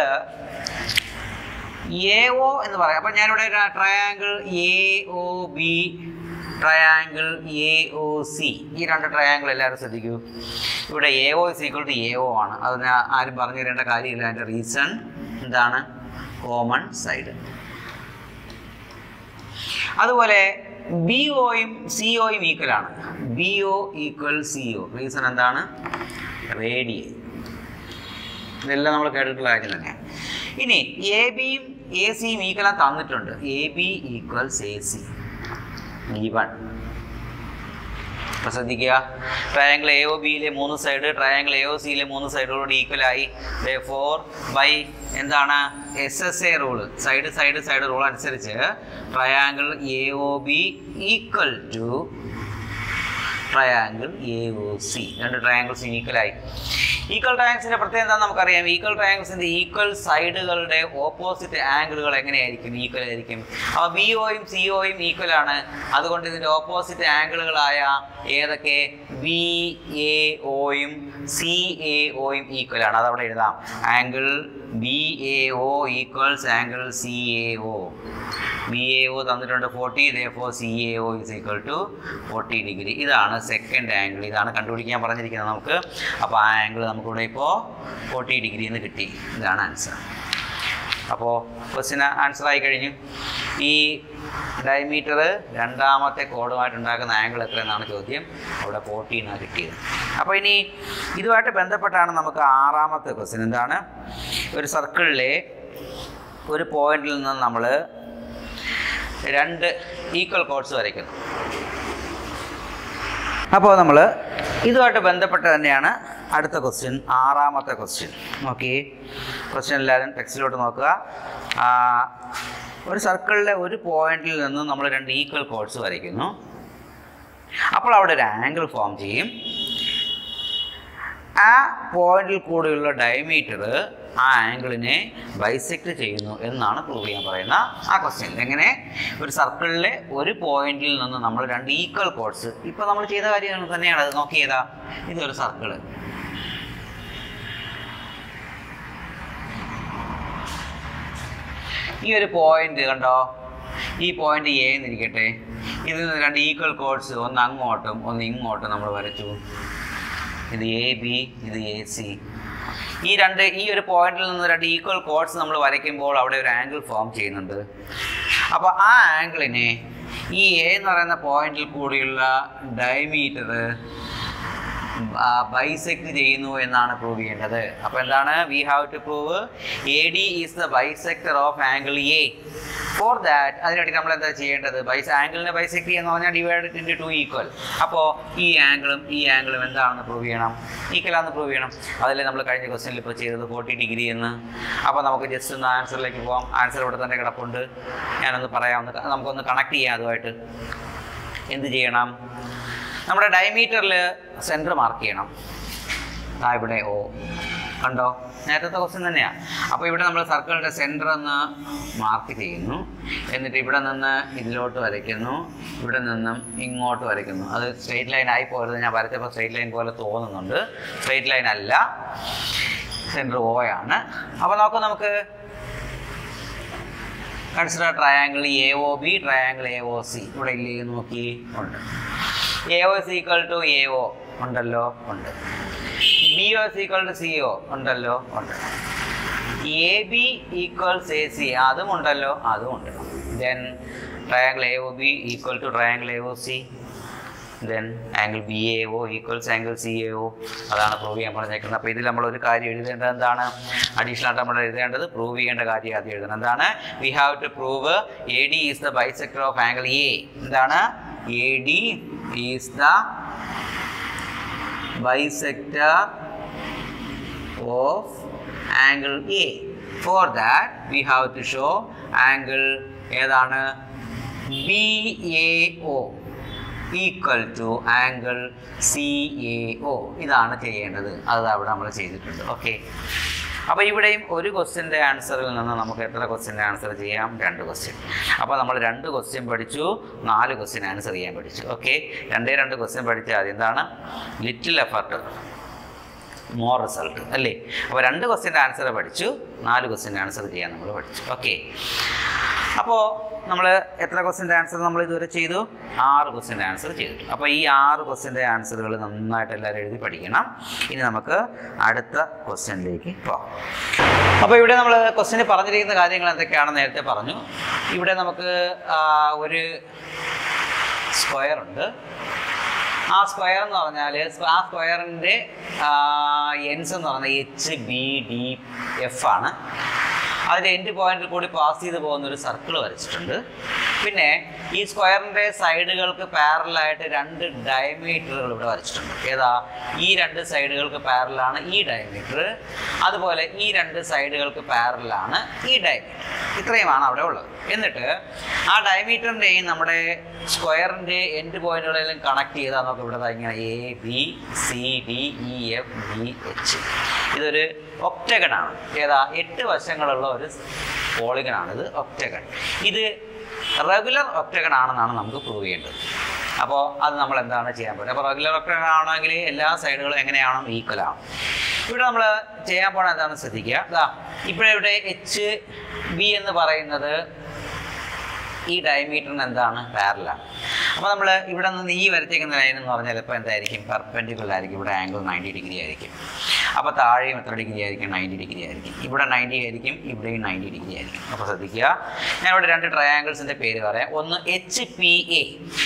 എ ഒ എന്ന് പറയാം അപ്പം ഞാനിവിടെ triangle A O B triangle A O C ഈ രണ്ട് ട്രയാങ്കിൾ എല്ലാവരും ശ്രദ്ധിക്കൂ ഇവിടെ A O is equal to A O ആണ് അതിന് ആരും പറഞ്ഞു തരേണ്ട കാര്യമില്ല അതിൻ്റെ റീസൺ എന്താണ് കോമൺ സൈഡ് അതുപോലെ ബി ഒയും സി ഒയും ഈക്വൽ ആണ് B O equal C O reason എന്താണ് റേഡിയ ഇതെല്ലാം നമ്മൾ കേട്ടിട്ടുള്ള കാര്യം തന്നെ ഇനി എ ബിയും എ സിയും ഈക്വലാ തന്നിട്ടുണ്ട് A B equals A C ഈ വൺ അപ്പോൾ ശ്രദ്ധിക്കുക ട്രയാങ്കിൾ എ ഒ ബിയിലെ മൂന്ന് സൈഡ് ട്രയാങ്കിൾ എ ഒ സിയിലെ മൂന്ന് സൈഡുകളോട് ഈക്വൽ ആയി ഫോർ ബൈ എന്താണ് S S A rule side side side rule അനുസരിച്ച് triangle A O B equal to triangle A O C രണ്ട് ട്രയാങ്കിൾസ് ഈക്വലായി ഈക്വൽ ട്രയാങ്കിൾസിന്റെ പ്രത്യേകത എന്താണെന്ന് നമുക്കറിയാം ഈക്വൽ ട്രയാങ്കിൾസിന്റെ ഈക്വൽ സൈഡുകളുടെ ഓപ്പോസിറ്റ് ആംഗിളുകൾ എങ്ങനെയായിരിക്കും ഈക്വൽ ആയിരിക്കും അപ്പോൾ ബി ഒയും സി ഒയും ഈക്വൽ ആണ് അതുകൊണ്ട് ഇതിന്റെ ഓപ്പോസിറ്റ് ആംഗിളുകളായ ഏതൊക്കെ ബി എ ഒയും സി എ ഒയും ഈക്വൽ ആണ് അതവിടെ എഴുതാം angle B A O equals angle C A O B A O തന്നിട്ടുണ്ട് ഫോർട്ടി ഇതേഫോ C A O is equal to forty degree ഇതാണ് സെക്കൻഡ് ആംഗിൾ ഇതാണ് കണ്ടുപിടിക്കാൻ പറഞ്ഞിരിക്കുന്നത് നമുക്ക് അപ്പോൾ ആ ആംഗിൾ നമുക്കിവിടെ ഇപ്പോൾ ഫോർട്ടി ഡിഗ്രി എന്ന് കിട്ടി ഇതാണ് ആൻസർ അപ്പോൾ ക്വസ്റ്റിന് ആൻസർ ആയി കഴിഞ്ഞു ഈ ഡയമീറ്റർ രണ്ടാമത്തെ കോഡുമായിട്ടുണ്ടാക്കുന്ന ആംഗിൾ എത്രയെന്നാണ് ചോദ്യം അവിടെ ഫോർട്ടീനാണ് കിട്ടിയത് അപ്പോൾ ഇനി ഇതുമായിട്ട് ബന്ധപ്പെട്ടാണ് നമുക്ക് ആറാമത്തെ ക്വസ്റ്റ്യൻ എന്താണ് ഒരു സർക്കിളിലെ ഒരു പോയിന്റിൽ നിന്ന് നമ്മൾ രണ്ട് ഈക്വൽ കോഡ്സ് വരയ്ക്കുന്നു അപ്പോൾ നമ്മൾ ഇതുമായിട്ട് ബന്ധപ്പെട്ട് തന്നെയാണ് അടുത്ത ക്വസ്റ്റ്യൻ ആറാമത്തെ ക്വസ്റ്റ്യൻ ഓക്കെ ക്വസ്റ്റ്യൻ എല്ലാവരും ടെക്സ്റ്റിലോട്ട് നോക്കുക ആ, ഒരു സർക്കിളിലെ ഒരു പോയിന്റിൽ നിന്ന് നമ്മൾ രണ്ട് ഈക്വൽ കോഡ്സ് വരയ്ക്കുന്നു അപ്പോൾ അവിടെ ഒരു ആംഗിൾ ഫോം ചെയ്യും ആ പോയിന്റിൽ കൂടെയുള്ള ഡയമീറ്റർ ആ ആംഗിളിനെ ബൈസെക്ട് ചെയ്യുന്നു എന്നാണ് പ്രൂവ് ചെയ്യാൻ പറയുന്ന ആ ക്വസ്റ്റ്യൻ എങ്ങനെ ഒരു സർക്കിളിലെ ഒരു പോയിന്റിൽ നിന്ന് നമ്മൾ രണ്ട് ഈക്വൽ കോഡ്സ് ഇപ്പൊ നമ്മൾ ചെയ്ത കാര്യം തന്നെയാണ് അത് നോക്കിയതാ ഇതൊരു സർക്കിള് ഈ ഒരു പോയിന്റ് കണ്ടോ ഈ പോയിന്റ് എ എന്നിരിക്കട്ടെ ഇതിൽ നിന്ന് രണ്ട് ഈക്വൽ കോഡ്സ് ഒന്ന് അങ്ങോട്ടും ഒന്ന് ഇങ്ങോട്ടും നമ്മൾ വരച്ചു ഇത് എ ബി ഇത് എ സി ഈ രണ്ട് ഈ ഒരു പോയിന്റിൽ നിന്ന് രണ്ട് ഈക്വൽ കോഡ്സ് നമ്മൾ വരയ്ക്കുമ്പോൾ അവിടെ ഒരു ആംഗിൾ ഫോം ചെയ്യുന്നുണ്ട് അപ്പോൾ ആ ആംഗിളിനെ ഈ എ എന്ന് പറയുന്ന പോയിന്റിൽ കൂടിയുള്ള ഡയമീറ്റർ ബൈസെക്ട് ചെയ്യുന്നു എന്നാണ് പ്രൂവ് ചെയ്യേണ്ടത് അപ്പോൾ എന്താണ് we have to prove A D is the bisector of angle A for that അതിനുവേണ്ടി നമ്മൾ എന്താ ചെയ്യേണ്ടത് ബൈസ് ആംഗിളിനെ ബൈസെക്ട് ചെയ്യുക എന്ന് പറഞ്ഞാൽ ഡിവൈഡ് ഇൻറ്റു ടു ഈക്വൽ അപ്പോൾ ഈ ആംഗിളും ഈ ആംഗിളും എന്താണെന്ന് പ്രൂവ് ചെയ്യണം ഈക്വൽ ആണെന്ന് പ്രൂവ് ചെയ്യണം അതല്ലേ നമ്മൾ കഴിഞ്ഞ ക്വസ്റ്റ്യനിൽ ഇപ്പോൾ ചെയ്തത് ഫോർട്ടി ഡിഗ്രി എന്ന് അപ്പോൾ നമുക്ക് ജസ്റ്റ് ഒന്ന് ആൻസറിലേക്ക് പോകാം ആൻസർ ഇവിടെ തന്നെ കിടപ്പുണ്ട് ഞാനൊന്ന് പറയാം ഒന്ന് ക- നമുക്കൊന്ന് കണക്ട് ചെയ്യാം അതുമായിട്ട് എന്ത് ചെയ്യണം നമ്മുടെ ഡയമീറ്ററിൽ സെൻറ്റർ മാർക്ക് ചെയ്യണം ആ ഇവിടെ ഓ കണ്ടോ നേരത്തെ ക്വസ്റ്റ്യൻ തന്നെയാണ് അപ്പോൾ ഇവിടെ നമ്മൾ സർക്കിളിൻ്റെ സെൻറ്റർ എന്ന് മാർക്ക് ചെയ്യുന്നു എന്നിട്ട് ഇവിടെ നിന്ന് ഇതിലോട്ട് വരയ്ക്കുന്നു ഇവിടെ നിന്നും ഇങ്ങോട്ട് വരയ്ക്കുന്നു അത് സ്ട്രെയിറ്റ് ലൈൻ ആയി പോയത് ഞാൻ വരച്ചപ്പോൾ സ്ട്രെയിറ്റ് ലൈൻ പോലെ തോന്നുന്നുണ്ട് സ്ട്രെയിറ്റ് ലൈൻ അല്ല സെൻറ്റർ ഓ ആണ് അപ്പോൾ നോക്കാം നമുക്ക് consider triangle A O B triangle A O C ഇവിടെ ഇല്ലേ നോക്കി ഉണ്ട് A O C equal to A O ഉണ്ടല്ലോ ഉണ്ട് B O C equal to C O ഉണ്ടല്ലോ ഉണ്ട് A B equals A C അതും ഉണ്ടല്ലോ അതും ഉണ്ട് then triangle A O B equal to triangle A O C then angle B A O equals angle C A O അതാണ് prove ചെയ്യാൻ പറഞ്ഞേക്കുന്നത് അപ്പോൾ ഇതിൽ നമ്മൾ ഒരു കാര്യം എഴുതേണ്ടത് എന്താണ് അഡീഷണൽ ആയിട്ട് നമ്മൾ എഴുതേണ്ടത് പ്രൂവ് ചെയ്യേണ്ട കാര്യം ആദ്യം എഴുതണം എന്താണ് we have to prove A D is the bisector of angle A എന്താണ് A D is the bisector of angle A for that we have to show angle ഏതാണ് B A O equal to angle C A O ഇതാണ് ചെയ്യേണ്ടത് അത് അവിടെ നമ്മൾ ചെയ്തിട്ടുണ്ട് okay അപ്പോൾ ഇവിടെയും ഒരു ക്വസ്റ്റ്യൻ്റെ ആൻസറിൽ നിന്ന് നമുക്ക് എത്ര ക്വസ്റ്റ്യൻ്റെ ആൻസർ ചെയ്യാം രണ്ട് ക്വസ്റ്റ്യൻ അപ്പോൾ നമ്മൾ രണ്ട് ക്വസ്റ്റ്യൻ പഠിച്ചു നാല് ക്വസ്റ്റ്യൻ ആൻസർ ചെയ്യാൻ പഠിച്ചു ഓക്കെ രണ്ടേ രണ്ട് ക്വസ്റ്റ്യൻ പഠിച്ചാൽ മതി എന്താണ് ലിറ്റിൽ എഫർട്ട് മോർ റിസൾട്ട് അല്ലേ അപ്പോൾ രണ്ട് ക്വസ്റ്റ്യൻ്റെ ആൻസർ പഠിച്ചു നാല് ക്വസ്റ്റ്യൻ്റെ ആൻസർ ചെയ്യാൻ നമ്മൾ പഠിച്ചു ഓക്കെ അപ്പോൾ നമ്മൾ എത്ര ക്വസ്റ്റ്യൻ്റെ ആൻസർ നമ്മൾ ഇതുവരെ ചെയ്തു ആറ് ക്വസ്റ്റ്യൻ്റെ ആൻസർ ചെയ്തു അപ്പോൾ ഈ ആറ് ക്വസ്റ്റ്യൻ്റെ ആൻസറുകൾ നന്നായിട്ട് എല്ലാവരും എഴുതി പഠിക്കണം ഇനി നമുക്ക് അടുത്ത ക്വസ്റ്റ്യനിലേക്ക് പോകാം അപ്പോൾ ഇവിടെ നമ്മൾ ക്വസ്റ്റ്യന് പറഞ്ഞിരിക്കുന്ന കാര്യങ്ങൾ എന്തൊക്കെയാണെന്ന് നേരത്തെ പറഞ്ഞു ഇവിടെ നമുക്ക് ആ, ഒരു സ്ക്വയർ ഉണ്ട് ആ സ്ക്വയർ എന്ന് പറഞ്ഞാൽ ആ സ്ക്വയറിൻ്റെ എൻസ് എന്ന് പറഞ്ഞാൽ എച്ച് ബി ഡി എഫ് ആണ് അതിൻ്റെ എൻഡ് പോയിന്റിൽ കൂടി പാസ് ചെയ്ത് പോകുന്ന ഒരു സർക്കിൾ വരച്ചിട്ടുണ്ട് പിന്നെ ഈ സ്ക്വയറിൻ്റെ സൈഡുകൾക്ക് പാരലായിട്ട് രണ്ട് ഡയമീറ്ററുകൾ ഇവിടെ വരച്ചിട്ടുണ്ട് ഏതാ ഈ രണ്ട് സൈഡുകൾക്ക് പാരലാണ് ഈ ഡയമീറ്റർ അതുപോലെ ഈ രണ്ട് സൈഡുകൾക്ക് പാരലാണ് ഈ ഡയമീറ്റർ ഇത്രയുമാണ് അവിടെ ഉള്ളത് എന്നിട്ട് ആ ഡയമീറ്ററിൻ്റെയും നമ്മുടെ സ്ക്വയറിൻ്റെ എൻഡ് പോയിന്റുകളെല്ലാം കണക്ട് ചെയ്താൽ നമുക്ക് ഇവിടെ ദാ ഇങ്ങനെ A B C D E F D H ഇതൊരു ഒക്ടഗൺ ആണ് ഏതാ എട്ട് വശങ്ങളുള്ള ഒരു പോളിഗണാണിത് ഒക്ടഗൺ ഇത് റെഗുലർ ഒക്ടഗൺ ആണെന്നാണ് നമുക്ക് പ്രൂവ് ചെയ്യേണ്ടത് അപ്പോൾ അത് നമ്മൾ എന്താണ് ചെയ്യാൻ പറ്റുക അപ്പോൾ റെഗുലർ ഒക്ടഗൺ ആണെങ്കിൽ എല്ലാ സൈഡുകളും എങ്ങനെയാണോ ഈക്വൽ ആണ് ഇവിടെ നമ്മൾ ചെയ്യാൻ പോണ എന്താണെന്ന് ശ്രദ്ധിക്കുക ഇതാ ഇവിടെ ഇവിടെ എച്ച് ബി എന്ന് പറയുന്നത് ഈ ഡയമീറ്ററിന് എന്താണ് പാരലാണ് അപ്പോൾ നമ്മൾ ഇവിടെ നിന്ന് ഈ വരച്ചേക്കുന്ന ലൈൻ എന്ന് പറഞ്ഞാൽ ഇപ്പോൾ എന്തായിരിക്കും പെർപെൻഡിക്കുലർ ആയിരിക്കും ഇവിടെ ആംഗിൾ നയൻറ്റി ഡിഗ്രി ആയിരിക്കും അപ്പോൾ താഴെയും എത്ര ഡിഗ്രി ആയിരിക്കും നയൻറ്റി ഡിഗ്രി ആയിരിക്കും ഇവിടെ നയൻറ്റി ആയിരിക്കും ഇവിടെയും നയൻറ്റി ഡിഗ്രി ആയിരിക്കും അപ്പോൾ ശ്രദ്ധിക്കുക ഞാൻ ഇവിടെ രണ്ട് ട്രയാങ്കിൾസിൻ്റെ പേര് പറയാം ഒന്ന് H P A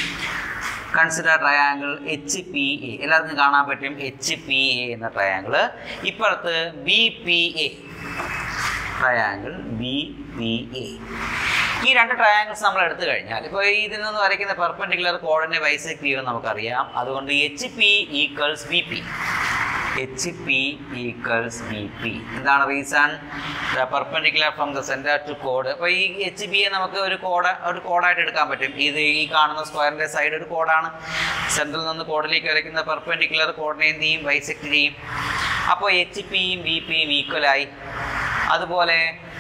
consider triangle H P A എല്ലാവർക്കും കാണാൻ പറ്റും എച്ച് പി എ എന്ന ട്രയാങ്കിൾ ഇപ്പുറത്ത് B P A triangle B P A ഈ രണ്ട് ട്രയാങ്കിൾസ് നമ്മൾ എടുത്തു കഴിഞ്ഞാൽ ഇപ്പോൾ ഇതിൽ നിന്ന് വരയ്ക്കുന്ന പെർപെൻഡിക്കുലർ കോഡിനെ ബൈസെക്ട് ചെയ്യുമെന്ന് നമുക്കറിയാം അതുകൊണ്ട് H P equals B P H P equals B P എന്താണ് reason perpendicular from the centre to കോഡ് അപ്പോൾ ഈ എച്ച് ബിയെ നമുക്ക് ഒരു കോഡ് ഒരു കോഡായിട്ട് എടുക്കാൻ പറ്റും ഇത് ഈ കാണുന്ന സ്ക്വയറിൻ്റെ സൈഡ് ഒരു കോഡാണ് സെൻറ്ററിൽ നിന്ന് കോഡിലേക്ക് വരയ്ക്കുന്ന പെർപെൻഡിക്കുലർ കോഡിനെ എന്ത് ചെയ്യും ബൈസെക്ട് ചെയ്യും അപ്പോൾ എച്ച് പിയും ബി പിയും ഈക്വലായി അതുപോലെ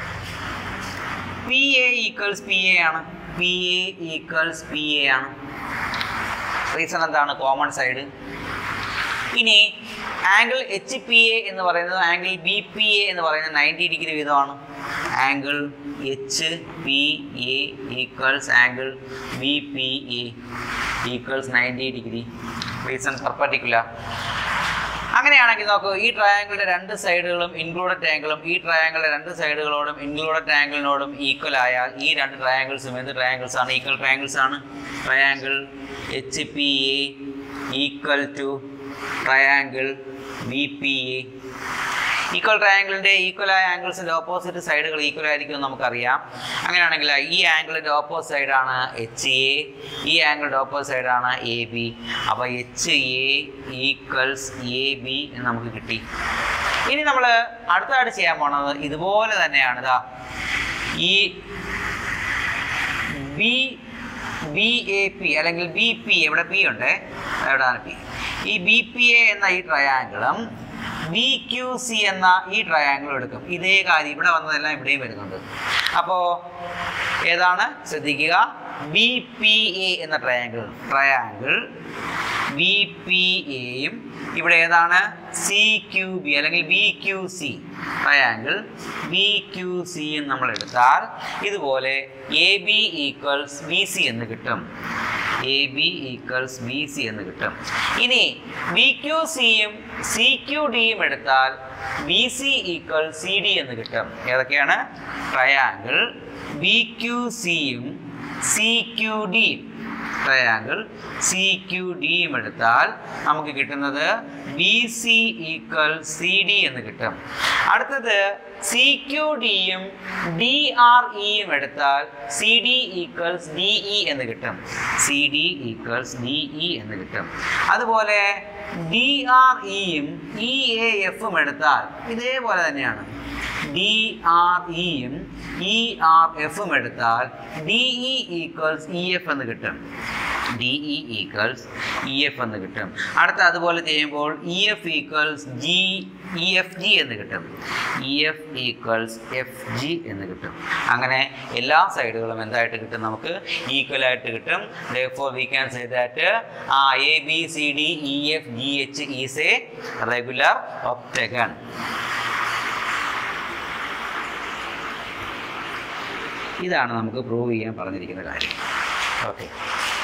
P A equals P A ആണ് P A equals P A ആണ് റീസൺ എന്താണ് കോമൺ സൈഡ് ഇനി ആംഗിൾ എച്ച് പി എ എന്ന് പറയുന്നത് ആംഗിൾ ബി പി എ എന്ന് പറയുന്നത് നയൻറ്റി ഡിഗ്രി വീതമാണ് angle H P A equals angle B P A equals ninety degree reason perpendicular അങ്ങനെയാണെങ്കിൽ നോക്കൂ ഈ ട്രയാങ്കിളിന്റെ രണ്ട് സൈഡുകളും ഇൻക്ലൂഡഡ് ആംഗിളും ഈ ട്രയാങ്കിളിന്റെ രണ്ട് സൈഡുകളോടും ഇൻക്ലൂഡഡ് ആംഗിളിനോടും ഈക്വൽ ആയാൽ ഈ രണ്ട് ട്രയാങ്കിൾസും എന്ത് ട്രയാങ്കിൾസ് ആണ് ഈക്വൽ ട്രയാങ്കിൾസ് ആണ് triangle H P A equal to triangle B P A equal ട്രയാങ്കിളിന്റെ ഈക്വൽ ആയ ആംഗിൾസിന്റെ ഓപ്പോസിറ്റ് സൈഡുകൾ ഈക്വൽ ആയിരിക്കും എന്ന് നമുക്കറിയാം അങ്ങനെയാണെങ്കിൽ ഈ ആംഗിളിന്റെ ഓപ്പോസിറ്റ് സൈഡാണ് എച്ച് എ ഈ ആംഗിളിന്റെ ഓപ്പോസിറ്റ് സൈഡാണ് എ ബി അപ്പോൾ H A equals A B എന്ന് നമുക്ക് കിട്ടി ഇനി നമ്മൾ അടുത്തതായിട്ട് ചെയ്യാൻ പോണത് ഇതുപോലെ തന്നെയാണ് ഇതാ ഈ ബി ബി എ പി അല്ലെങ്കിൽ ബി പി ഇവിടെ പി ഉണ്ട് എവിടെയാണ് പി ഈ ബി പി എ എന്ന ഈ ട്രയാങ്കിളും ബി ക്യു സി എന്ന ഈ ട്രയാങ്കിളും എടുക്കും ഇതേ കാര്യം ഇവിടെ വന്നതെല്ലാം ഇവിടെയും വരുന്നുണ്ട് അപ്പോൾ ഏതാണ് ശ്രദ്ധിക്കുക ബി പി എ എന്ന ട്രയാങ്കിൾ ട്രയാങ്കിൾ ബി പി എയും ഇവിടെ ഏതാണ് സി ക്യു ബി അല്ലെങ്കിൽ B Q C triangle B Q C എന്ന് നമ്മൾ എടുത്താൽ ഇതുപോലെ A B equals B C എന്ന് കിട്ടും A B equals B C എന്ന് കിട്ടും ഇനി ബി ക്യു സിയും സി ക്യു ഡിയും എടുത്താൽ B C equal C D എന്ന് കിട്ടും ഏതൊക്കെയാണ് ട്രയാങ്കിൾ ബി ക്യു സിയും സി ക്യു ഡിയും ട്രയാങ്കിൾ സി ക്യു ഡിയും എടുത്താൽ നമുക്ക് കിട്ടുന്നത് B C equal C D എന്ന് കിട്ടും അടുത്തത് സി ക്യു ഡിയും ഡി ആർ ഇയും എടുത്താൽ C D equals D E എന്ന് കിട്ടും C D equals D E എന്ന് കിട്ടും അതുപോലെ ഡി ആർ ഇയും ഇ എ എഫും എടുത്താൽ ഇതേപോലെ തന്നെയാണ് ഡി ആർ ഇയും ഇ ആർ എഫും എടുത്താൽ D E equals E F എന്ന് കിട്ടും D E equals E F എന്ന് കിട്ടും അടുത്ത അതുപോലെ ചെയ്യുമ്പോൾ E F equals G E F G എന്ന് കിട്ടും E F equals F G എന്ന് കിട്ടും അങ്ങനെ എല്ലാ സൈഡുകളും എന്തായിട്ട് കിട്ടും നമുക്ക് ഈക്വൽ ആയിട്ട് കിട്ടും for we can say that ആ A B C D E F G H is a regular octagon ഇതാണ് നമുക്ക് പ്രൂവ് ചെയ്യാൻ പറഞ്ഞിരിക്കുന്ന കാര്യം ഓക്കെ